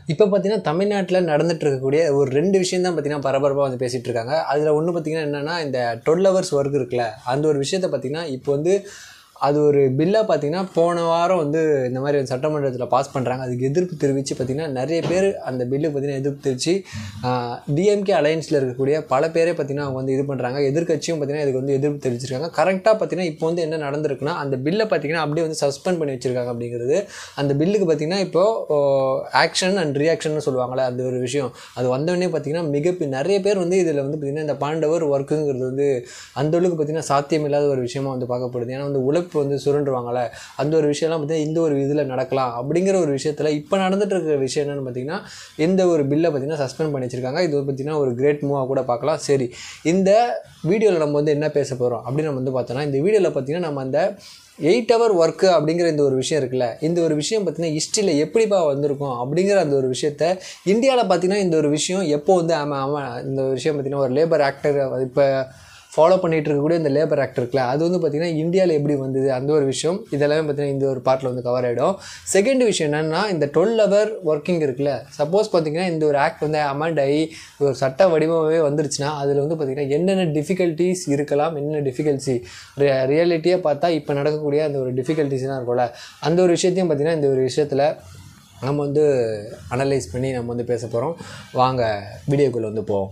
இப்போ பார்த்தீங்கன்னா தமிழ்நாட்டில் நடந்துட்டு இருக்கக்கூடிய ஒரு ரெண்டு விஷயம் தான் பார்த்தீங்கன்னா பரபரப்பாக வந்து பேசிகிட்டு இருக்காங்க அதில் ஒன்று பார்த்தீங்கன்னா என்னென்னா இந்த டுவெல் ஹவர்ஸ் ஒர்க் இருக்குல்ல அந்த ஒரு விஷயத்தை பார்த்தீங்கன்னா இப்போ வந்து அது ஒரு பில்லாக பார்த்தீங்கன்னா போன வாரம் வந்து இந்த மாதிரி சட்டமன்றத்தில் பாஸ் பண்ணுறாங்க அதுக்கு எதிர்ப்பு தெரிவித்து பார்த்தீங்கன்னா நிறைய பேர் அந்த பில்லுக்கு பார்த்தீங்கன்னா எதிர்ப்பு தெரிவித்து டிஎம்கே அலையன்ஸில் இருக்கக்கூடிய பல பேரே பார்த்தீங்கன்னா அவங்க வந்து இது பண்ணுறாங்க எதிர்க்கட்சியும் பார்த்தீங்கன்னா இதுக்கு வந்து எதிர்ப்பு தெரிவிச்சிருக்காங்க கரெக்டாக பார்த்தீங்கன்னா இப்போ வந்து என்ன நடந்திருக்குன்னா அந்த பில்லை பார்த்தீங்கன்னா அப்படியே வந்து சஸ்பெண்ட் பண்ணி வச்சிருக்காங்க அப்படிங்கிறது அந்த பில்லுக்கு பார்த்தீங்கன்னா இப்போது ஆக்ஷன் அண்ட் ரியாக்ஷன் சொல்லுவாங்களே அந்த ஒரு விஷயம் அது வந்தவொடனே பார்த்தீங்கன்னா மிக நிறைய பேர் வந்து இதில் வந்து பார்த்திங்கன்னா இந்த பாண்டவர் ஒர்க்குங்கிறது வந்து அந்த அளவுக்கு பார்த்திங்கன்னா சாத்தியம் இல்லாத ஒரு விஷயமா வந்து பார்க்கப்படுது ஏன்னா வந்து உழைப்பு வந்து சுருண்டுருவாங்கள்ல அந்த ஒரு விஷயம்லாம் பார்த்தீங்கன்னா இந்த ஒரு இதில் நடக்கலாம் அப்படிங்கிற ஒரு விஷயத்தில் இப்போ நடந்துட்டு இருக்கிற விஷயம் என்னென்னு பார்த்தீங்கன்னா இந்த ஒரு பில்லை பார்த்தீங்கன்னா சஸ்பெண்ட் பண்ணி வச்சிருக்காங்க இது வந்து பார்த்திங்கன்னா ஒரு கிரேட் மூவாக கூட பார்க்கலாம் சரி இந்த வீடியோவில் நம்ம வந்து என்ன பேச போகிறோம் அப்படின்னு நம்ம வந்து பார்த்தோன்னா இந்த வீடியோவில் பார்த்தீங்கன்னா நம்ம அந்த எயிட் ஹவர் ஒர்க்கு அப்படிங்கிற இந்த ஒரு விஷயம் இருக்குல்ல இந்த ஒரு விஷயம் பார்த்தீங்கன்னா ஹிஸ்ட்ரியில் எப்படிப்பா வந்திருக்கும் அப்படிங்கிற அந்த ஒரு விஷயத்த இந்தியாவில் பார்த்தீங்கன்னா இந்த ஒரு விஷயம் எப்போ வந்து ஆமாம் ஆமாம் இந்த ஒரு விஷயம் பார்த்தீங்கன்னா ஒரு லேபர் ஆக்டர் இப்போ ஃபாலோ பண்ணிகிட்டு இருக்கக்கூடிய இந்த லேபர் ஆக்ட் இருக்குல்ல அது வந்து பார்த்திங்கன்னா இந்தியாவில் எப்படி வந்தது அந்த ஒரு விஷயம் இதெல்லாமே பார்த்திங்கன்னா இந்த ஒரு பார்ட்டில் வந்து கவர் ஆகிடும் செகண்ட் விஷயம் என்னென்னா இந்த டுவெல் ஹவர் ஒர்க்கிங் இருக்குல்ல சப்போஸ் பார்த்திங்கன்னா இந்த ஒரு ஆக்ட் வந்து அமெண்ட் ஆகி ஒரு சட்ட வடிவமாகவே வந்துருச்சுன்னா அதில் வந்து பார்த்திங்கன்னா என்னென்ன டிஃபிகல்ட்டிஸ் இருக்கலாம் என்னென்ன டிஃபிகல்ட்டி ரியாலிட்டியாக பார்த்தா இப்போ நடக்கக்கூடிய அந்த ஒரு டிஃபிகல்ட்டிஸ்லாம் இருக்கும்ல அந்த ஒரு விஷயத்தையும் பார்த்திங்கன்னா இந்த ஒரு விஷயத்தில் நம்ம வந்து அனலைஸ் பண்ணி நம்ம வந்து பேச போகிறோம் வாங்க வீடியோக்குள்ளே வந்து போவோம்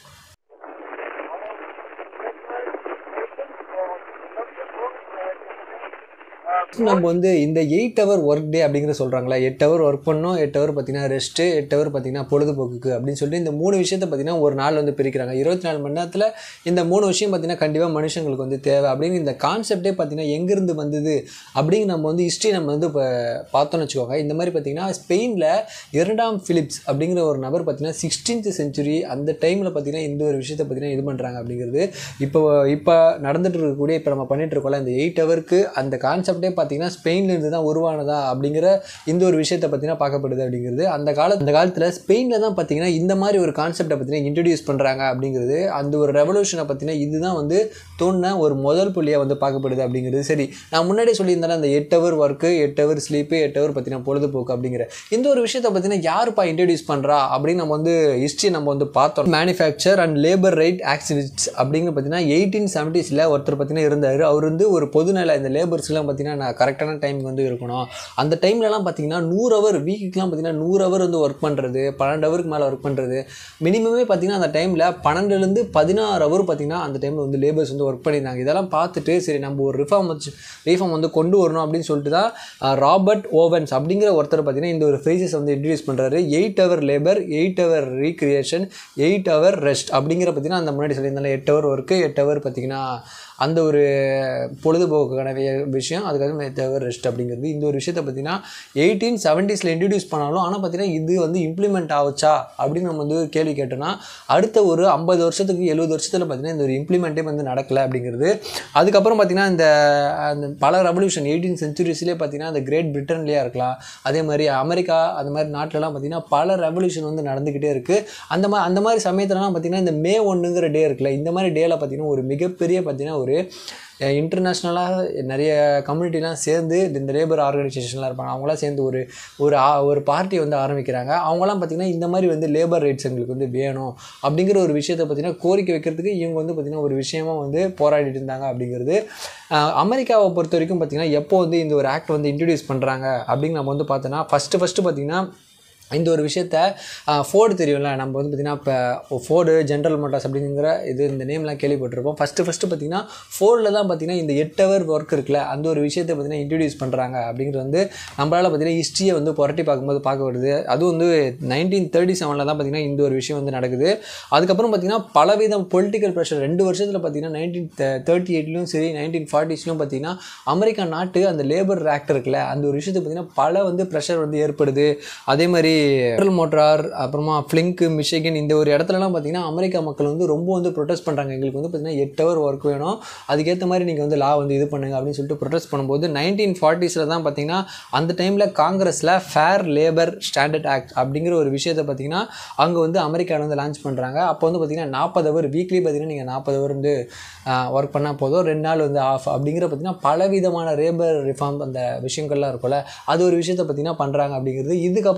நம்ம வந்து இந்த எயிட் ஹவர் ஒர்க் டே அப்படிங்கிற சொல்கிறாங்களா எட்டு ஹவர் ஒர்க் பண்ணோம் எட்டு ஹவர் பார்த்தீங்கன்னா ரெஸ்ட்டு எட்டு ஹவர் பார்த்தீங்கன்னா பொழுதுபோக்குக்கு அப்படின்னு சொல்லிட்டு இந்த மூணு விஷயத்தை பார்த்தீங்கன்னா ஒரு நாள் வந்து பிரிக்கிறாங்க இருபத்தி நாலு மணி நேரத்தில் இந்த மூணு விஷயம் பார்த்தீங்கன்னா கண்டிப்பாக மனுஷங்களுக்கு வந்து தேவை அப்படின்னு இந்த கான்செப்டே பார்த்தீங்கன்னா எங்கேருந்து வந்தது அப்படிங்க நம்ம வந்து ஹிஸ்ட்ரி நம்ம வந்து இப்போ பார்த்தோம்னு வச்சுக்கோங்க இந்த மாதிரி பார்த்தீங்கன்னா ஸ்பெயினில் இரண்டாம் ஃபிலிப்ஸ் அப்படிங்கிற ஒரு நபர் பார்த்தீங்கன்னா சிக்ஸ்டீன்த் செஞ்சுரி அந்த டைமில் பார்த்தீங்கன்னா இந்த ஒரு விஷயத்தை பார்த்தீங்கன்னா இது பண்ணுறாங்க அப்படிங்கிறது இப்போ இப்போ நடந்துட்டு இருக்கக்கூடிய இப்போ நம்ம பண்ணிட்டு இருக்கோம்ல இந்த எயிட் ஹவருக்கு அந்த கான்செப்டே பார்த்தீங்கன்னா ஸ்பெயின்லேருந்து தான் உருவானதா அப்படிங்கிற இந்த ஒரு விஷயத்தை பார்த்தீங்கன்னா பார்க்கப்படுது அப்படிங்கிறது அந்த கால அந்த காலத்தில் ஸ்பெயினில் தான் பார்த்தீங்கன்னா இந்த மாதிரி ஒரு கான்செப்டை பார்த்தீங்கன்னா இன்ட்ரடியூஸ் பண்ணுறாங்க அப்படிங்கிறது அந்த ஒரு ரெவல்யூஷனை பார்த்தீங்கன்னா இதுதான் வந்து தோணுன ஒரு முதல் புள்ளியாக வந்து பார்க்கப்படுது அப்படிங்கிறது சரி நான் முன்னாடியே சொல்லியிருந்தேன் அந்த எட்டு ஹவர் ஒர்க்கு எட்டு ஹவர் ஸ்லீப்பு எட்டு ஹவர் பார்த்தீங்கன்னா பொழுதுபோக்கு அப்படிங்கிற இந்த ஒரு விஷயத்தை பார்த்தீங்கன்னா யாருப்பா இன்ட்ரடியூஸ் பண்ணுறா அப்படின்னு நம்ம வந்து ஹிஸ்ட்ரி நம்ம வந்து பார்த்தோம் manufacture and labour right activist அப்படிங்கிற பார்த்தீங்கன்னா எயிட்டீன் செவன்ட்டீஸில் ஒருத்தர் பார்த்தீங்கன்னா இருந்தார் அவர் வந்து ஒரு பொதுநல இந்த லேபர்ஸ்லாம் பார்த்தீங்கன்னா நான் கரெக்டான டைமுக்கு வந்து இருக்கணும் அந்த டைம்லலாம் பார்த்தீங்கன்னா நூறு ஹவர் வீக்குக்கெலாம் பார்த்தீங்கன்னா நூறு ஹவர் வந்து ஒர்க் பண்ணுறது பன்னெண்டு ஹவருக்கு மேலே ஒர்க் பண்ணுறது மினிமமே பார்த்தீங்கன்னா அந்த டைமில் பன்னெண்டுலேருந்து பதினாறு ஹவர் பார்த்தீங்கன்னா அந்த டைமில் வந்து லேபர்ஸ் வந்து ஒர்க் பண்ணியிருந்தாங்க இதெல்லாம் பார்த்துட்டு சரி நம்ம ஒரு ரிஃபார்ம் வச்சு ரீஃபார்ம் வந்து கொண்டு வரணும் அப்படின்னு சொல்லிட்டு தான் ராபர்ட் ஓவன்ஸ் அப்படிங்கிற ஒருத்தர் பார்த்தீங்கன்னா இந்த ஒரு ஃப்ரேசஸ் வந்து இன்ட்ரடியூஸ் பண்ணுறாரு eight hour labour eight hour recreation eight hour rest அப்படிங்கிற பார்த்தீங்கன்னா அந்த முன்னாடி சொல்லியிருந்தாலும் எட்டு ஹவர் ஒர்க்கு எட்டு ஹவர் பார்த்தீங்கன்னா அந்த ஒரு பொழுதுபோக்குக்கான விஷயம் அதுக்காக எட்டு ஹவர் ரெஸ்ட் அப்படிங்கிறது இந்த ஒரு விஷயத்தை பார்த்தீங்கன்னா எயிட்டீன் செவன்ட்டீஸில் இன்ட்ரடியூஸ் பண்ணாலும் ஆனால் பார்த்தீங்கன்னா இது வந்து இம்ப்ளிமெண்ட் ஆச்சா அப்படின்னு நம்ம வந்து கேள்வி கேட்டோம்னா அடுத்த ஒரு ஐம்பது வருஷத்துக்கு எழுபது வருஷத்தில் பார்த்தீங்கன்னா இந்த ஒரு இம்ப்ளிமெண்ட்டே வந்து நடக்கலை அப்படிங்கிறது அதுக்கப்புறம் பார்த்தீங்கன்னா இந்த அந்த பல ரெவல்யூஷன் எயிட்டீன் சென்ச்சுரிஸ்லேயே பார்த்தீங்கன்னா அந்த கிரேட் பிரிட்டன்லேயே இருக்கலாம் அதே மாதிரி அமெரிக்கா அந்த மாதிரி நாட்டிலலாம் பார்த்தீங்கன்னா பல ரெவல்யூஷன் வந்து நடந்துக்கிட்டே இருக்குது அந்த மாதிரி அந்த மாதிரி சமயத்துலலாம் பார்த்தீங்கன்னா இந்த மே ஒன்றுங்கிற டே இருக்குல்ல இந்த மாதிரி டேயில் பார்த்தீங்கன்னா ஒரு மிகப்பெரிய பார்த்தீங்கன்னா ஒரு இன்டர்நேஷ்னலாக நிறைய கம்யூனிட்டிலாம் சேர்ந்து இந்த லேபர் ஆர்கனைசேஷன்லாம் இருப்பாங்க அவங்களாம் சேர்ந்து ஒரு ஒரு ஒரு பார்ட்டி வந்து ஆரம்பிக்கிறாங்க அவங்களாம் பார்த்திங்கன்னா இந்த மாதிரி வந்து லேபர் ரைட்ஸ் எங்களுக்கு வந்து வேணும் அப்படிங்கிற ஒரு விஷயத்தை பார்த்திங்கன்னா கோரிக்கை வைக்கிறதுக்கு இவங்க வந்து பார்த்திங்கன்னா ஒரு விஷயமாக வந்து போராடிட்டு இருந்தாங்க அப்படிங்கிறது அமெரிக்காவை பொறுத்த வரைக்கும் பார்த்திங்கன்னா எப்போ வந்து இந்த ஒரு ஆக்ட் வந்து இன்ட்ரடியூஸ் பண்ணுறாங்க அப்படின்னு நம்ம வந்து பார்த்தோன்னா ஃபஸ்ட்டு ஃபஸ்ட்டு பார்த்திங்கன்னா இந்த ஒரு விஷயத்த ஃபோர்டு தெரியும்ல நம்ம வந்து பார்த்திங்கன்னா இப்போ ஃபோர்டு ஜென்ரல் மோட்டார்ஸ் அப்படிங்கிற இது இந்த நேம்லாம் கேள்விப்பட்டிருப்போம் ஃபஸ்ட்டு ஃபஸ்ட்டு பார்த்திங்கன்னா ஃபோர்டில் தான் பார்த்திங்கன்னா இந்த எட்டு ஹவர் ஒர்க் இருக்குல்ல அந்த ஒரு விஷயத்தை பார்த்திங்கன்னா இன்ட்ரடியூஸ் பண்ணுறாங்க அப்படிங்கிறது வந்து நம்மளால் பார்த்திங்கன்னா ஹிஸ்ட்ரியை வந்து புரட்டி பார்க்கும்போது பார்க்க வருது அதுவும் வந்து நைன்டீன் தேர்ட்டி செவனில் தான் பார்த்திங்கன்னா இந்த ஒரு விஷயம் வந்து நடக்குது அதுக்கப்புறம் பார்த்திங்கன்னா பலவிதம் பொலிட்டிக்கல் ப்ரெஷர் ரெண்டு வருஷத்தில் பார்த்திங்கன்னா நைன்டீன் தேர்ட்டி எயிட்லையும் சரி நைன்டீன் ஃபார்ட்டிஸ்லையும் பார்த்திங்கன்னா அமெரிக்கா நாட்டு அந்த லேபர் ஆக்ட் இருக்குல்ல அந்த ஒரு விஷயத்தை பார்த்திங்கன்னா பல வந்து ப்ரெஷர் வந்து ஏற்படுது அதே மாதிரி ஜெனரல் மோட்டார் அப்புறமா ஃப்ளிங்க்கு மிஷிகன் இந்த ஒரு இடத்துலலாம் பார்த்தீங்கன்னா அமெரிக்கா மக்கள் வந்து ரொம்ப வந்து ப்ரொடெஸ்ட் பண்ணுறாங்க எங்களுக்கு வந்து பார்த்தீங்கன்னா எட்டு ஹவர் ஒர்க் வேணும் அதுக்கேற்ற மாதிரி நீங்கள் வந்து லா வந்து இது பண்ணுங்க அப்படின்னு சொல்லிட்டு ப்ரொடெஸ்ட் பண்ணும்போது நைன்டீன் ஃபார்ட்டிஸில் தான் பார்த்தீங்கன்னா அந்த டைமில் காங்கிரஸில் ஃபேர் லேபர் ஸ்டாண்டர்ட் ஆக்ட் அப்படிங்கிற ஒரு விஷயத்தை பார்த்தீங்கன்னா அங்கே வந்து அமெரிக்காவில் வந்து லான்ச் பண்ணுறாங்க அப்போ வந்து பார்த்தீங்கன்னா நாற்பது ஹவர் வீக்லி பார்த்தீங்கன்னா நீங்கள் நாற்பது ஹவர் வந்து ஒர்க் பண்ணால் போதும் ரெண்டு நாள் வந்து ஆஃப் அப்படிங்கிற பார்த்தீங்கன்னா பலவிதமான லேபர் ரிஃபார்ம் அந்த விஷயங்கள்லாம் இருக்கும்ல அது ஒரு விஷயத்தை பார்த்தீங்கன்னா பண்ணுறாங்க அப்படிங்கிறது இதுக்கப்புறம் பார்த்தீங்கன்னா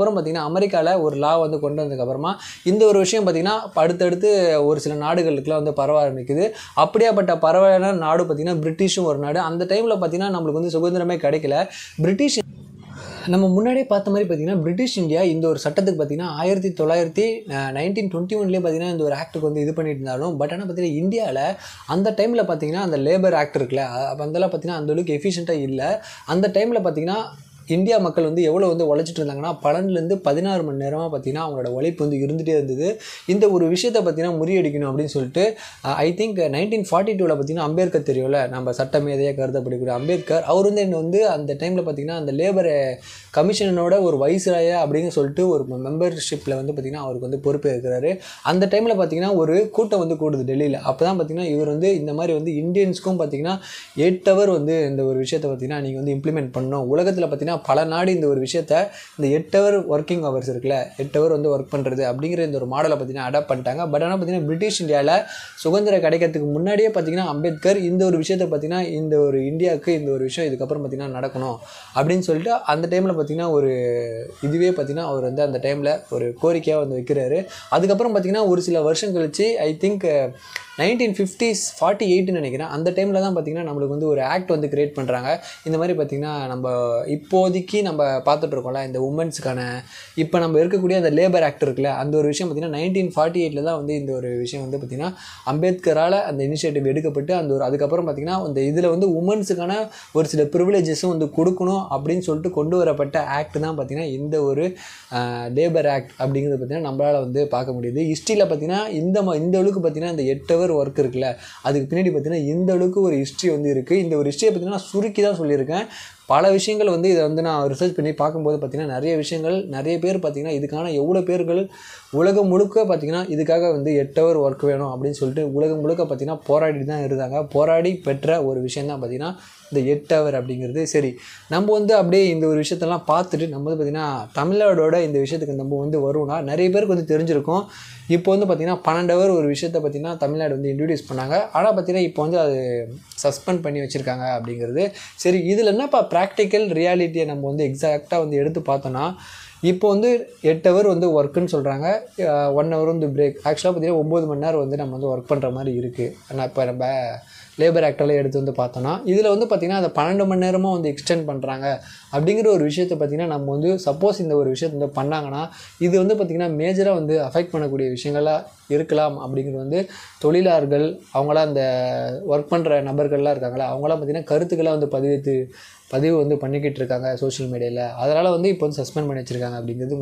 அமெரிக்காவில் ஒரு லா வந்து கொண்டு வந்ததுக்கப்புறமா இந்த ஒரு விஷயம் பார்த்திங்கன்னா அடுத்தடுத்து ஒரு சில நாடுகளுக்குலாம் வந்து பரவ ஆரம்பிக்குது அப்படியாப்பட்ட பரவலான நாடு பார்த்திங்கன்னா பிரிட்டிஷும் ஒரு நாடு அந்த டைமில் பார்த்திங்கன்னா நம்மளுக்கு வந்து சுதந்திரமே கிடைக்கல பிரிட்டிஷ் நம்ம முன்னாடியே பார்த்த மாதிரி பார்த்தீங்கன்னா பிரிட்டிஷ் இந்தியா இந்த ஒரு சட்டத்துக்கு பார்த்தீங்கன்னா ஆயிரத்தி தொள்ளாயிரத்தி நைன்டீன் டுவெண்ட்டி ஒன்லேயே பார்த்தீங்கன்னா இந்த ஒரு ஆக்ட்டுக்கு வந்து இது பண்ணிட்டு இருந்தாலும் பட் ஆனால் பார்த்தீங்கன்னா இந்தியாவில் அந்த டைமில் பார்த்தீங்கன்னா அந்த லேபர் ஆக்ட் இருக்குல்ல அப்போ அதெல்லாம் பார்த்தீங்கன்னா அந்த அளவுக்கு எஃபிஷியண்ட்டாக இல்லை அந்த டைமில் பார்த்தீங்கன்னா இந்தியா மக்கள் வந்து எவ்வளோ வந்து உழைச்சிட்டு இருந்தாங்கன்னா பன்னெண்டுலேருந்து பதினாறு மணி நேரமாக பார்த்தீங்கன்னா அவங்களோட உழைப்பு வந்து இருந்துகிட்டே இருந்தது இந்த ஒரு விஷயத்தை பார்த்தீங்கன்னா முறியடிக்கணும் அப்படின்னு சொல்லிட்டு ஐ திங்க் நைன்டீன் ஃபார்ட்டி டூவில் பார்த்தீங்கன்னா அம்பேத்கர் தெரியும்ல நம்ம சட்டமேதையாக கருதப்படக்கூடிய அம்பேத்கர் அவர் வந்து என்ன வந்து அந்த டைமில் பார்த்தீங்கன்னா அந்த லேபர் கமிஷனோட ஒரு வைஸ்ராயா அப்படின்னு சொல்லிட்டு ஒரு மெம்பர்ஷிப்பில் வந்து பார்த்திங்கன்னா அவருக்கு வந்து பொறுப்பு இருக்கிறாரு அந்த டைமில் பார்த்தீங்கன்னா ஒரு கூட்டம் வந்து கூடுது டெல்லியில் அப்போ தான் பார்த்தீங்கன்னா இவர் வந்து இந்த மாதிரி வந்து இந்தியன்ஸ்க்கும் பார்த்தீங்கன்னா எயிட் ஹவர் வந்து இந்த ஒரு விஷயத்தை பார்த்தீங்கன்னா நீங்கள் வந்து இம்ப்ளிமெண்ட் பண்ணணும் உலகத்தில் பார்த்தீங்கன்னா பல நாடு இந்த ஒரு விஷயத்த இந்த எட்டு ஹவர் ஒர்க்கிங் ஹவர்ஸ் இருக்குல்ல எட்டு ஹவர் வந்து ஒர்க் பண்ணுறது அப்படிங்கிற இந்த ஒரு மாடலை பார்த்தீங்கன்னா அடாப்ட் பண்ணிட்டாங்க பட் ஆனால் பார்த்தீங்கன்னா பிரிட்டிஷ் இந்தியாவில் சுதந்திரம் கிடைக்கிறதுக்கு முன்னாடியே பார்த்தீங்கன்னா அம்பேத்கர் இந்த ஒரு விஷயத்தை பார்த்தீங்கன்னா இந்த ஒரு இந்தியாவுக்கு இந்த ஒரு விஷயம் இதுக்கப்புறம் பார்த்தீங்கன்னா நடக்கணும் அப்படின்னு சொல்லிட்டு அந்த டைமில் பார்த்தீங்கன்னா ஒரு இதுவே பார்த்தீங்கன்னா அவர் வந்து அந்த டைமில் ஒரு கோரிக்கையாக வந்து வைக்கிறாரு அதுக்கப்புறம் பார்த்தீங்கன்னா ஒரு சில வருஷம் கழிச்சு I think nineteen fifties forty எயிட்னு நினைக்கிறேன் அந்த டைமில் தான் பார்த்தீங்கன்னா நம்மளுக்கு வந்து ஒரு ஆக்ட் வந்து கிரியேட் பண்ணுறாங்க இந்த மாதிரி பார்த்தீங்கன்னா நம்ம இப்போதைக்கு நம்ம பார்த்துட்டு இருக்கோம்ல இந்த உமன்ஸுக்கான இப்போ நம்ம இருக்கக்கூடிய அந்த லேபர் ஆக்ட் இருக்குல்ல அந்த ஒரு விஷயம் பார்த்தீங்கன்னா நைன்டீன் ஃபார்ட்டி எயிட்டில் தான் வந்து இந்த ஒரு விஷயம் வந்து பார்த்திங்கன்னா அம்பேத்கரால் அந்த இனிஷியேட்டிவ் எடுக்கப்பட்டு அந்த ஒரு அதுக்கப்புறம் பார்த்திங்கன்னா இந்த இதில் வந்து உமன்ஸுக்கான ஒரு சில ப்ரிவிலேஜஸும் வந்து கொடுக்கணும் அப்படின்னு சொல்லிட்டு கொண்டு வரப்பட்ட ஆக்ட் தான் பார்த்திங்கன்னா இந்த ஒரு லேபர் ஆக்ட் அப்படிங்கிறது பார்த்திங்கன்னா நம்மளால் வந்து பார்க்க முடியுது ஹிஸ்ட்ரியில் பார்த்திங்கன்னா இந்த ம இந்த அளவுக்கு பார்த்திங்கன்னா இந்த எட்டு ஹவர் ஒர்க் இருக்குல்ல அதுக்கு பின்னாடி பார்த்திங்கன்னா இந்த அளவுக்கு ஒரு ஹிஸ்ட்ரி வந்து இருக்குது இந்த ஒரு ஹிஸ்ட்ரியை பார்த்திங்கன்னா நான் சுருக்கி தான் சொல்லியிருக்கேன் பல விஷயங்கள் வந்து இதை வந்து நான் ரிசர்ச் பண்ணி பார்க்கும்போது பார்த்திங்கன்னா நிறைய விஷயங்கள் நிறைய பேர் பார்த்திங்கன்னா இதுக்கான எவ்வளோ பேர்கள் உலகம் முழுக்க பார்த்திங்கன்னா இதுக்காக வந்து எட்டு ஹவர் ஒர்க் வேணும் அப்படின்னு சொல்லிட்டு உலகம் முழுக்க பார்த்திங்கன்னா போராடிட்டு தான் இருந்தாங்க போராடி பெற்ற ஒரு விஷயம் தான் பார்த்திங்கன்னா இந்த எட்டு ஹவர் அப்படிங்கிறது சரி நம்ம வந்து அப்படியே இந்த ஒரு விஷயத்தெல்லாம் பார்த்துட்டு நம்ம வந்து பார்த்திங்கன்னா தமிழ்நாடோட இந்த விஷயத்துக்கு நம்ம வந்து வருவோம்னா நிறைய பேருக்கு வந்து தெரிஞ்சிருக்கும் இப்போ வந்து பார்த்திங்கன்னா பன்னெண்டு ஹவர் ஒரு விஷயத்தை பார்த்திங்கன்னா தமிழ்நாடு வந்து இன்ட்ரடியூஸ் பண்ணாங்க ஆனால் பார்த்திங்கன்னா இப்போ வந்து அது சஸ்பெண்ட் பண்ணி வச்சுருக்காங்க அப்படிங்கிறது சரி இதில் என்னப்பா ப்ராக்டிக்கல் ரியாலிட்டியை நம்ம வந்து எக்ஸாக்டாக வந்து எடுத்து பார்த்தோன்னா இப்போ வந்து எட்டு ஹவர் வந்து ஒர்க்குன்னு சொல்கிறாங்க ஒன் ஹவர் வந்து பிரேக் ஆக்சுவலாக பார்த்தீங்கன்னா ஒம்பது மணி நேரம் வந்து நம்ம வந்து ஒர்க் பண்ணுற மாதிரி இருக்குது ஆனால் இப்போ நம்ம லேபர் ஆக்டெல்லாம் எடுத்து வந்து பார்த்தோன்னா இதில் வந்து பார்த்திங்கன்னா அதை பன்னெண்டு மணி நேரமாக வந்து எக்ஸ்டெண்ட் பண்ணுறாங்க அப்படிங்கிற ஒரு விஷயத்தை பார்த்திங்கன்னா நம்ம வந்து சப்போஸ் இந்த ஒரு விஷயத்தை வந்து பண்ணாங்கன்னா இது வந்து பார்த்திங்கன்னா மேஜராக வந்து அஃபெக்ட் பண்ணக்கூடிய விஷயங்களாக இருக்கலாம் அப்படிங்கிறது வந்து தொழிலாளர்கள் அவங்களாம் அந்த ஒர்க் பண்ணுற நபர்கள்லாம் இருக்காங்களா அவங்களாம் பார்த்திங்கன்னா கருத்துக்களை வந்து பதிவித்து பதிவு வந்து பண்ணிக்கிட்டு இருக்காங்க சோஷியல் மீடியாவில் அதனால் வந்து இப்போ வந்து சஸ்பெண்ட் பண்ணி வச்சுருக்காங்க அப்படிங்கிறது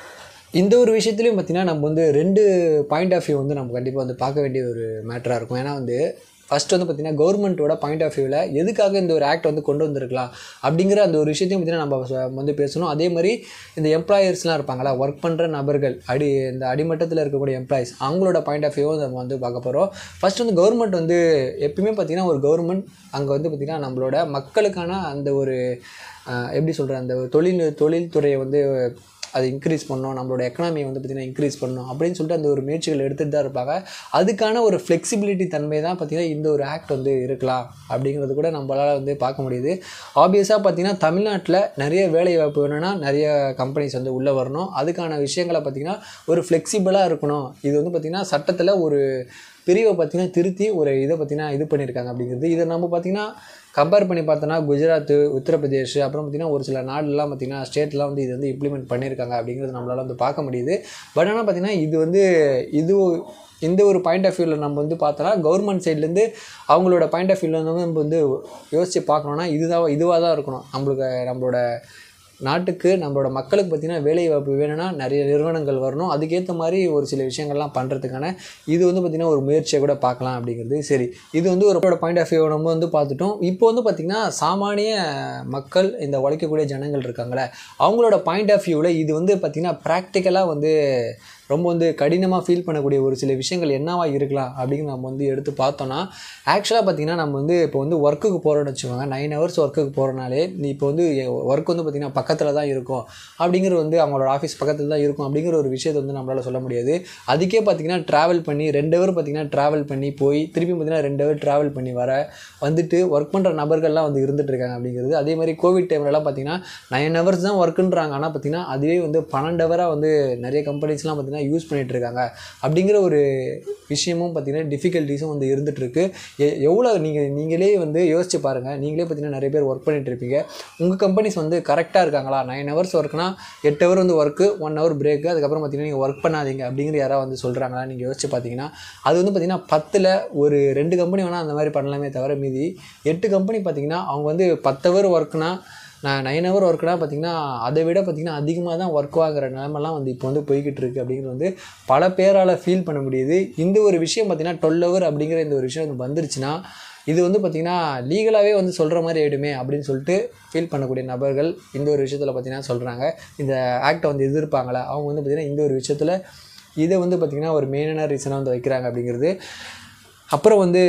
இந்த ஒரு விஷயத்துலையும் பார்த்திங்கன்னா நம்ம வந்து ரெண்டு பாயிண்ட் ஆஃப் வியூ வந்து நம்ம கண்டிப்பாக வந்து பார்க்க வேண்டிய ஒரு மேட்டராக இருக்கும் ஏன்னா வந்து ஃபஸ்ட் வந்து பார்த்திங்கன்னா கவர்மெண்ட்டோட பாயிண்ட் ஆஃப் வியூவில் எதுக்காக இந்த ஒரு ஆக்ட் வந்து கொண்டு வந்திருக்கலாம் அப்படிங்கிற அந்த ஒரு விஷயத்தையும் பார்த்திங்கன்னா நம்ம வந்து பேசணும் அதே மாதிரி இந்த எம்ப்ளாயர்ஸ்லாம் இருப்பாங்களா ஒர்க் பண்ணுற நபர்கள் அடி இந்த அடிமட்டத்தில் இருக்கக்கூடிய எம்ப்ளாயிஸ் அவங்களோட பாயிண்ட் ஆஃப் வியூவும் நம்ம வந்து பார்க்க போகிறோம் ஃபஸ்ட் வந்து கவர்மெண்ட் வந்து எப்பயுமே பார்த்திங்கன்னா ஒரு கவர்மெண்ட் அங்கே வந்து பார்த்திங்கன்னா நம்மளோட மக்களுக்கான அந்த ஒரு எப்படி சொல்கிற அந்த தொழில் தொழில்துறையை வந்து அது இன்க்ரீஸ் பண்ணணும் நம்மளோட எக்கனாமியை வந்து பார்த்திங்கன்னா இன்க்ரீஸ் பண்ணணும் அப்படின்னு சொல்லிட்டு அந்த ஒரு முயற்சிகள் எடுத்துகிட்டு தான் இருப்பாங்க அதுக்கான ஒரு ஃப்ளெக்சிபிலிட்டி தன்மை தான் பார்த்திங்கன்னா இந்த ஒரு ஆக்ட் வந்து இருக்கலாம் அப்படிங்கிறது கூட நம்மளால் வந்து பார்க்க முடியுது ஆப்வியஸாக பார்த்திங்கன்னா தமிழ்நாட்டில் நிறைய வேலை வாய்ப்பு வேணும்னா நிறைய கம்பெனிஸ் வந்து உள்ளே வரணும் அதுக்கான விஷயங்களை பார்த்திங்கன்னா ஒரு ஃப்ளெக்சிபிளாக இருக்கணும் இது வந்து பார்த்திங்கன்னா சட்டத்தில் ஒரு பிரிவை பார்த்திங்கன்னா திருத்தி ஒரு இதை பார்த்திங்கன்னா இது பண்ணியிருக்காங்க அப்படிங்கிறது இதை நம்ம பார்த்திங்கன்னா கம்பேர் பண்ணி பார்த்தோன்னா குஜராத் உத்தரப்பிரதேஷ் அப்புறம் பார்த்திங்கன்னா ஒரு சில நாடுலாம் பார்த்திங்கன்னா ஸ்டேட்லாம் வந்து இது வந்து இம்ப்ளிமெண்ட் பண்ணியிருக்காங்க அப்படிங்கிறது நம்மளால் வந்து பார்க்க முடியுது பட் ஆனால் பார்த்திங்கன்னா இது வந்து இது இந்த ஒரு பாயிண்ட் ஆஃப் வியூவில் நம்ம வந்து பார்த்தோன்னா கவர்மெண்ட் சைட்லேருந்து அவங்களோட பாயிண்ட் ஆஃப் வியூவில் வந்து நம்ம வந்து யோசித்து பார்க்கணுன்னா இதுதான் இதுவாக தான் இருக்கணும் நம்மளுக்கு நம்மளோட நாட்டுக்கு நம்மளோட மக்களுக்கு பார்த்திங்கன்னா வேலை வாய்ப்பு வேணும்னா நிறைய நிறுவனங்கள் வரணும் அதுக்கேற்ற மாதிரி ஒரு சில விஷயங்கள்லாம் பண்ணுறதுக்கான இது வந்து பார்த்திங்கன்னா ஒரு முயற்சியை கூட பார்க்கலாம் அப்படிங்கிறது சரி இது வந்து ஒரு பாயிண்ட் ஆஃப் வியூ நம்ம வந்து பார்த்துட்டோம் இப்போ வந்து பார்த்திங்கன்னா சாமானிய மக்கள் இந்த உழைக்கக்கூடிய ஜனங்கள் இருக்காங்களே அவங்களோட பாயிண்ட் ஆஃப் வியூவில் இது வந்து பார்த்திங்கன்னா ப்ராக்டிக்கலாக வந்து ரொம்ப வந்து கடினமாக ஃபீல் பண்ணக்கூடிய ஒரு சில விஷயங்கள் என்னவா இருக்கலாம் அப்படின்னு நம்ம வந்து எடுத்து பார்த்தோன்னா ஆக்சுவலாக பார்த்தீங்கன்னா நம்ம வந்து இப்போ வந்து ஒர்க்குக்கு போகிறோம்னு வச்சுக்கோங்க நைன் ஹவர்ஸ் ஒர்க்குக்கு போகிறனாலே நீ இப்போ வந்து ஒர்க் வந்து பார்த்திங்கன்னா பக்கத்தில் தான் இருக்கும் அப்படிங்கிறது வந்து அவங்களோட ஆஃபீஸ் பக்கத்தில் தான் இருக்கும் அப்படிங்கிற ஒரு விஷயத்தை வந்து நம்மளால் சொல்ல முடியாது அதுக்கே பார்த்தீங்கன்னா ட்ராவல் பண்ணி ரெண்டு ஹவர் பார்த்தீங்கன்னா ட்ராவல் பண்ணி போய் திருப்பி பார்த்தீங்கன்னா ரெண்டு ஹவர் ட்ராவல் பண்ணி வர வந்துட்டு ஒர்க் பண்ணுற நபர்கள்லாம் வந்து இருந்துட்டு இருக்காங்க அப்படிங்கிறது அதே மாதிரி கோவிட் டைம்லலாம் பார்த்தீங்கன்னா நைன் ஹவர்ஸ் தான் ஒர்க்குன்றாங்க ஆனால் பார்த்தீங்கன்னா அதுவே வந்து பன்னெண்டு ஹவராக வந்து நிறைய கம்பெனிஸ்லாம் பார்த்தீங்கன்னா யூஸ் பண்ணிட்டு இருக்காங்க அப்படிங்கிற ஒரு விஷயமும் பார்த்தீங்கன்னா டிஃபிகல்ட்டிஸும் வந்து இருந்துட்டு இருக்கு எ எவ்வளோ நீங்கள் நீங்களே வந்து யோசிச்சு பாருங்கள் நீங்களே பார்த்தீங்கன்னா நிறைய பேர் ஒர்க் பண்ணிட்டு இருப்பீங்க உங்கள் கம்பெனிஸ் வந்து கரெக்டாக இருக்காங்களா நைன் ஹவர்ஸ் ஒர்க்னா எட்டு ஹவர் வந்து ஒர்க்கு ஒன் ஹவர் பிரேக்கு அதுக்கப்புறம் பார்த்தீங்கன்னா நீங்கள் ஒர்க் பண்ணாதீங்க அப்படிங்கிற யாராவது வந்து சொல்கிறாங்களா நீங்கள் யோசிச்சு பார்த்தீங்கன்னா அது வந்து பார்த்தீங்கன்னா பத்தில் ஒரு ரெண்டு கம்பெனி வேணால் அந்த மாதிரி பண்ணலாமே தவிர மீதி எட்டு கம்பெனி பார்த்தீங்கன்னா அவங்க வந்து பத்து ஹவர் ஒர்க்னா நான் நைன் ஹவர் ஒர்க்குனா பார்த்தீங்கன்னா அதை விட பார்த்தீங்கன்னா அதிகமாக தான் ஒர்க் ஆகிற நிலமெல்லாம் வந்து இப்போ வந்து போய்கிட்டு இருக்கு அப்படிங்கிறது வந்து பல பேரால் ஃபீல் பண்ண முடியுது இந்த ஒரு விஷயம் பார்த்தீங்கன்னா டுவெல் ஹவர் அப்படிங்கிற இந்த ஒரு விஷயம் வந்து வந்துருச்சுன்னா இது வந்து பார்த்திங்கன்னா லீகலாகவே வந்து சொல்கிற மாதிரி ஆகிடுமே அப்படின்னு சொல்லிட்டு ஃபீல் பண்ணக்கூடிய நபர்கள் இந்த ஒரு விஷயத்தில் பார்த்திங்கன்னா சொல்கிறாங்க இந்த ஆக்டை வந்து எதிர்ப்பாங்களா அவங்க வந்து பார்த்திங்கன்னா இந்த ஒரு விஷயத்தில் இதை வந்து பார்த்திங்கன்னா ஒரு மெயினான ரீசனாக வந்து வைக்கிறாங்க அப்படிங்கிறது அப்புறம் வந்து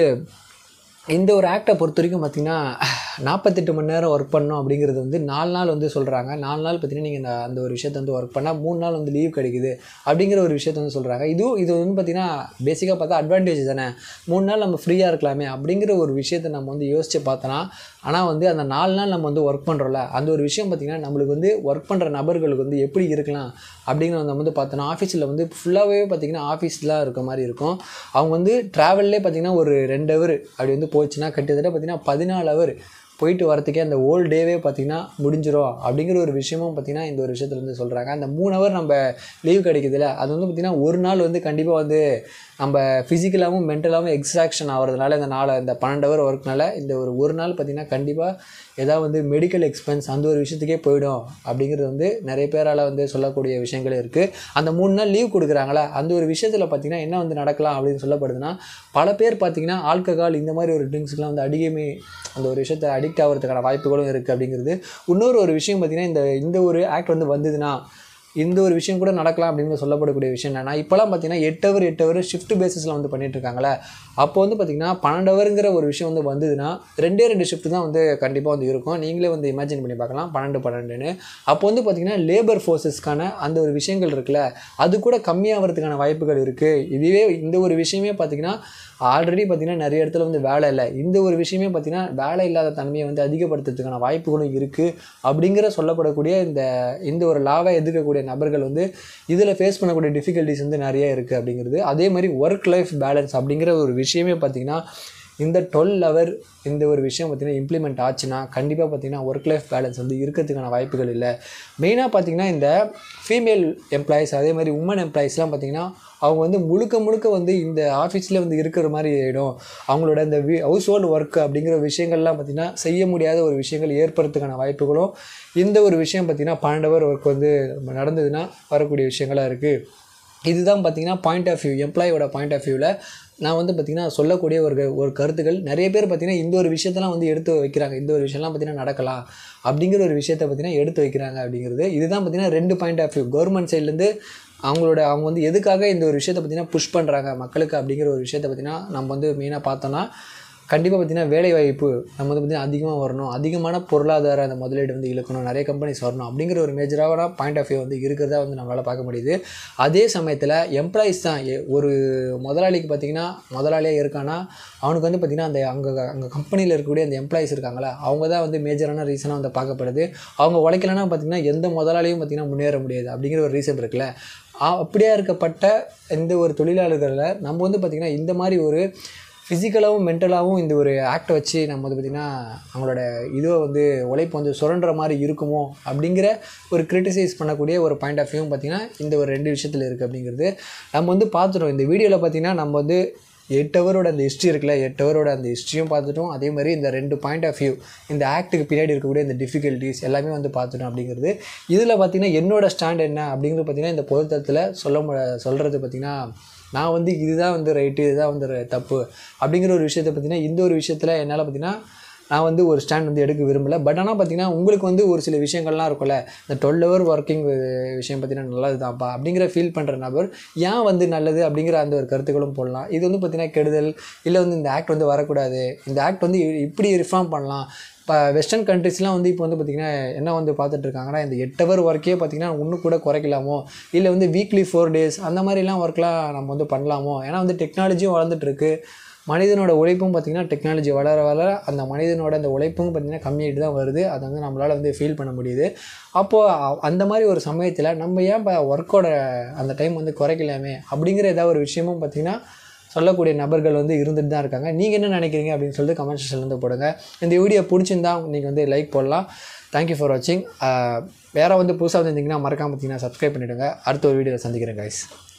இந்த ஒரு ஆக்டை பொறுத்த வரைக்கும் பார்த்திங்கன்னா நாற்பத்தெட்டு மணி நேரம் ஒர்க் பண்ணோம் அப்படிங்கிறது வந்து நாலு நாள் வந்து சொல்கிறாங்க நாலு நாள் பார்த்தீங்கன்னா நீங்கள் இந்த அந்த ஒரு விஷயத்தை வந்து ஒர்க் பண்ணால் மூணு நாள் வந்து லீவ் கிடைக்குது அப்படிங்கிற ஒரு விஷயத்தை வந்து சொல்கிறாங்க இதுவும் இது வந்து பார்த்திங்கன்னா பேசிக்காக பார்த்தா அட்வான்டேஜ் தானே மூணு நாள் நம்ம ஃப்ரீயாக இருக்கலாமே அப்படிங்கிற ஒரு விஷயத்தை நம்ம வந்து யோசித்து பார்த்தோன்னா ஆனால் வந்து அந்த நாலு நாள் நம்ம வந்து ஒர்க் பண்ணுறோம்ல அந்த ஒரு விஷயம் பார்த்திங்கன்னா நம்மளுக்கு வந்து ஒர்க் பண்ணுற நபர்களுக்கு வந்து எப்படி இருக்கலாம் அப்படிங்கிறத நம்ம வந்து பார்த்தோன்னா ஆஃபீஸில் வந்து ஃபுல்லாகவே பார்த்திங்கன்னா ஆஃபீஸில் இருக்க மாதிரி இருக்கும் அவங்க வந்து ட்ராவல்லே பார்த்திங்கன்னா ஒரு ரெண்டு ஹவர் அப்படி வந்து போச்சுன்னா கிட்டத்தட்ட பார்த்திங்கன்னா பதினாலு ஹவர் போயிட்டு வரத்துக்கே அந்த ஓல் டேவே பார்த்திங்கன்னா முடிஞ்சிரும் அப்படிங்கிற ஒரு விஷயமும் பார்த்திங்கன்னா இந்த ஒரு விஷயத்துல வந்து சொல்கிறாங்க அந்த மூணு ஹவர் நம்ம லீவ் கிடைக்குதுல்ல அது வந்து பார்த்திங்கன்னா ஒரு நாள் வந்து கண்டிப்பாக வந்து நம்ம ஃபிசிக்கலாகவும் மென்டலாகவும் எக்ஸ்ட்ராக்ஷன் ஆகிறதுனால இந்த நாளை இந்த பன்னெண்டு ஹவர் ஒர்க்னால இந்த ஒரு ஒரு நாள் பார்த்திங்கன்னா கண்டிப்பாக ஏதாவது வந்து மெடிக்கல் எக்ஸ்பென்ஸ் அந்த ஒரு விஷயத்துக்கே போயிடும் அப்படிங்கிறது வந்து நிறைய பேரால் வந்து சொல்லக்கூடிய விஷயங்கள் இருக்குது அந்த மூணு நாள் லீவ் கொடுக்குறாங்களா அந்த ஒரு விஷயத்தில் பார்த்திங்கன்னா என்ன வந்து நடக்கலாம் அப்படின்னு சொல்லப்படுதுன்னா பல பேர் பார்த்திங்கன்னா ஆல்கஹால் இந்த மாதிரி ஒரு ட்ரிங்க்ஸ்க்குலாம் வந்து அடிக்கமே அந்த ஒரு விஷயத்தை அடிக்ட் ஆகிறதுக்கான வாய்ப்புகளும் இருக்குது அப்படிங்கிறது இன்னொரு ஒரு விஷயம் பார்த்திங்கன்னா இந்த இந்த ஒரு ஆக்ட் வந்து வந்ததுன்னா இந்த ஒரு விஷயம் கூட நடக்கலாம் அப்படின்னு சொல்லப்படக்கூடிய விஷயம் என்னன்னா இப்போலாம் பார்த்தீங்கன்னா எட்டு ஹவர் எட்டு ஹவர் ஷிஃப்ட் பேசிஸில் வந்து பண்ணிட்டு இருக்காங்களே அப்போ வந்து பார்த்தீங்கன்னா பன்னெண்டு ஹவருங்கிற ஒரு விஷயம் வந்து வந்ததுன்னா ரெண்டே ரெண்டு ஷிஃப்ட் தான் வந்து கண்டிப்பாக வந்து இருக்கும் நீங்களே வந்து இமேஜின் பண்ணி பார்க்கலாம் பன்னெண்டு பன்னெண்டுன்னு அப்போ வந்து பார்த்தீங்கன்னா லேபர் ஃபோர்ஸஸ்க்கான அந்த ஒரு விஷயங்கள் இருக்குல்ல அது கூட கம்மியாகிறதுக்கான வாய்ப்புகள் இருக்குது இதுவே இந்த ஒரு விஷயமே பார்த்தீங்கன்னா ஆல்ரெடி பார்த்தீங்கன்னா நிறைய இடத்துல வந்து வேலை இல்லை இந்த ஒரு விஷயமே பார்த்தீங்கன்னா வேலை இல்லாத தன்மையை வந்து அதிகப்படுத்துறதுக்கான வாய்ப்புகளும் இருக்குது அப்படிங்கிற சொல்லப்படக்கூடிய இந்த இந்த ஒரு லாவை எதிர்க்கக்கூடிய நபர்கள் வந்து இதில் ஃபேஸ் பண்ணக்கூடிய டிஃபிகல்ட்டிஸ் வந்து நிறைய இருக்குது அப்படிங்கிறது அதே மாதிரி ஒர்க் லைஃப் பேலன்ஸ் அப்படிங்கிற ஒரு விஷயமே பார்த்திங்கன்னா இந்த டுவெல் ஹவர் இந்த ஒரு விஷயம் பார்த்திங்கன்னா இம்ப்ளிமெண்ட் ஆச்சுன்னா கண்டிப்பாக பார்த்திங்கன்னா ஒர்க் லைஃப் பேலன்ஸ் வந்து இருக்கிறதுக்கான வாய்ப்புகள் இல்லை மெயினாக பார்த்திங்கன்னா இந்த ஃபீமேல் எம்ப்ளாயிஸ் அதே மாதிரி உமன் எம்ப்ளாயிஸ்லாம் பார்த்திங்கன்னா அவங்க வந்து முழுக்க முழுக்க வந்து இந்த ஆஃபீஸில் வந்து இருக்கிற மாதிரி ஆகிடும் அவங்களோட இந்த வி ஹவுஸ் ஹோல்டு ஒர்க் அப்படிங்கிற விஷயங்கள்லாம் பார்த்திங்கன்னா செய்ய முடியாத ஒரு விஷயங்கள் ஏற்படுறதுக்கான வாய்ப்புகளும் இந்த ஒரு விஷயம் பார்த்திங்கன்னா பன்னெண்டு ஹவர் ஒர்க் வந்து நடந்ததுன்னா வரக்கூடிய விஷயங்களாக இருக்குது இதுதான் பார்த்தீங்கன்னா பாயிண்ட் ஆஃப் வியூ எம்ப்ளாயோட பாயிண்ட் ஆஃப் வியூவில் நான் வந்து பார்த்திங்கன்னா சொல்லக்கூடிய ஒரு க- ஒரு கருத்துக்கள் நிறைய பேர் பார்த்திங்கன்னா இந்த ஒரு விஷயத்தெல்லாம் வந்து எடுத்து வைக்கிறாங்க இந்த ஒரு விஷயம்லாம் பார்த்திங்கன்னா நடக்கலாம் அப்படிங்கிற ஒரு விஷயத்தை பார்த்திங்கன்னா எடுத்து வைக்கிறாங்க அப்படிங்கிறது இதுதான் பார்த்திங்கன்னா ரெண்டு பாயிண்ட் ஆஃப் வியூ கவர்மெண்ட் சைட்லேருந்து அவங்களோட அவங்க வந்து எதுக்காக இந்த ஒரு விஷயத்தை பார்த்திங்கன்னா புஷ் பண்ணுறாங்க மக்களுக்கு அப்படிங்கிற ஒரு விஷயத்தை பார்த்திங்கன்னா நம்ம வந்து மெயினாக பார்த்தோன்னா கண்டிப்பாக பார்த்தீங்கன்னா வேலை வாய்ப்பு நம்ம வந்து பார்த்திங்கன்னா அதிகமாக வரணும் அதிகமான பொருளாதார அந்த முதலீடு வந்து இழுக்கணும் நிறைய கம்பெனிஸ் வரணும் அப்படிங்கிற ஒரு மேஜரான பாயிண்ட் ஆஃப் வியூ வந்து இருக்கிறதா வந்து நம்மளால் பார்க்க முடியுது அதே சமயத்தில் எம்ப்ளாயிஸ் தான் எ- ஒரு முதலாளிக்கு பார்த்திங்கன்னா முதலாளியாக இருக்கானா அவனுக்கு வந்து பார்த்திங்கன்னா அந்த அங்கே அங்கே கம்பெனியில் இருக்கக்கூடிய அந்த எம்ப்ளாயிஸ் இருக்காங்களா அவங்க தான் வந்து மேஜரான ரீசனாக வந்து பார்க்கப்படுது அவங்க உழைக்கலன்னா பார்த்திங்கன்னா எந்த முதலாளியும் பார்த்திங்கன்னா முன்னேற முடியாது அப்படிங்கிற ஒரு ரீசன் இருக்குல்ல ஆ- அப்படியா இருக்கப்பட்ட இந்த ஒரு தொழிலாளர்களில் நம்ம வந்து பார்த்திங்கன்னா இந்த மாதிரி ஒரு ஃபிசிக்கலாகவும் மென்டலாகவும் இந்த ஒரு ஆக்டை வச்சு நம்ம வந்து பார்த்திங்கன்னா அவங்களோட இதுவை வந்து உழைப்பு வந்து சுரண்டுற மாதிரி இருக்குமோ அப்படிங்கிற ஒரு கிரிட்டிசைஸ் பண்ணக்கூடிய ஒரு பாயிண்ட் ஆஃப் வியூவும் பார்த்திங்கன்னா இந்த ஒரு ரெண்டு விஷயத்தில் இருக்குது அப்படிங்கிறது நம்ம வந்து பார்த்துட்டோம் இந்த வீடியோவில் பார்த்திங்கன்னா நம்ம வந்து எட்டு ஹவரோட அந்த ஹிஸ்ட்ரி இருக்குல்ல எட்டு ஹவரோட அந்த ஹிஸ்ட்ரியும் பார்த்துட்டோம் அதே மாதிரி இந்த ரெண்டு பாயிண்ட் ஆஃப் வியூ இந்த ஆக்ட்டுக்கு பின்னாடி இருக்கக்கூடிய இந்த டிஃபிகல்ட்டிஸ் எல்லாமே வந்து பார்த்துட்டோம் அப்படிங்கிறது இதில் பார்த்திங்கன்னா என்னோட ஸ்டாண்ட் என்ன அப்படிங்கிறது பார்த்திங்கன்னா இந்த பொருத்தத்தில் சொல்ல மு சொல்கிறது பார்த்திங்கன்னா நான் வந்து இதுதான் வந்து ரைட்டு இதுதான் வந்து ர- தப்பு அப்படிங்கிற ஒரு விஷயத்தை பார்த்தீங்கன்னா இந்த ஒரு விஷயத்தில் என்னால் பார்த்தீங்கன்னா நான் வந்து ஒரு ஸ்டாண்ட் வந்து எடுக்க விரும்பல பட் ஆனால் பார்த்தீங்கன்னா உங்களுக்கு வந்து ஒரு சில விஷயங்கள்லாம் இருக்கும்ல இந்த டுவெல் ஹவர் ஒர்க்கிங் விஷயம் பார்த்தீங்கன்னா நல்லது தான்ப்பா அப்படிங்கிற ஃபீல் பண்ணுற நபர் ஏன் வந்து நல்லது அப்படிங்கிற அந்த ஒரு கருத்துக்களும் போடலாம் இது வந்து பார்த்தீங்கன்னா கெடுதல் இல்லை வந்து இந்த ஆக்ட் வந்து வரக்கூடாது இந்த ஆக்ட் வந்து இப்படி ரிஃபார்ம் பண்ணலாம் இப்போ வெஸ்டர்ன் கண்ட்ரிஸ்லாம் வந்து இப்போ வந்து பார்த்திங்கன்னா என்ன வந்து பார்த்துட்டு இருக்காங்கன்னா இந்த எட்டு ஹவர் ஒர்க்கே பார்த்திங்கன்னா இன்னும் கூட குறைக்கலாமோ இல்லை வந்து வீக்லி ஃபோர் டேஸ் அந்த மாதிரிலாம் ஒர்க்லாம் நம்ம வந்து பண்ணலாமோ ஏன்னா வந்து டெக்னாலஜியும் வளர்ந்துட்டு இருக்கு மனிதனோட உழைப்பும் பார்த்திங்கன்னா டெக்னாலஜி வளர வளர அந்த மனிதனோட அந்த உழைப்பும் பார்த்திங்கன்னா கம்மியாகிட்டு தான் வருது அதை வந்து நம்மளால் வந்து ஃபீல் பண்ண முடியுது அப்போது அ- அந்த மாதிரி ஒரு சமயத்தில் நம்ம ஏன் இப்போ ஒர்க்கோட அந்த டைம் வந்து குறைக்கலாமே அப்படிங்கிற ஏதாவது ஒரு விஷயமும் பார்த்திங்கன்னா சொல்லக்கூடிய நபர்கள் வந்து இருந்துட்டு தான் இருக்காங்க நீங்கள் என்ன நினைக்கிறீங்க அப்படின்னு சொல்லிட்டு கமெண்ட் செக்ஷன்ல வந்து போடுங்க இந்த வீடியோ பிடிச்சிருந்தா நீங்கள் வந்து லைக் போடலாம் தேங்க்யூ ஃபார் வாட்சிங் வேறு வந்து புதுசாக வந்து இருந்தீங்கன்னா மறக்காம பார்த்தீங்கன்னா சப்ஸ்கிரைப் பண்ணிவிடுங்க அடுத்த ஒரு வீடியோவில் சந்திக்கிறேன் guys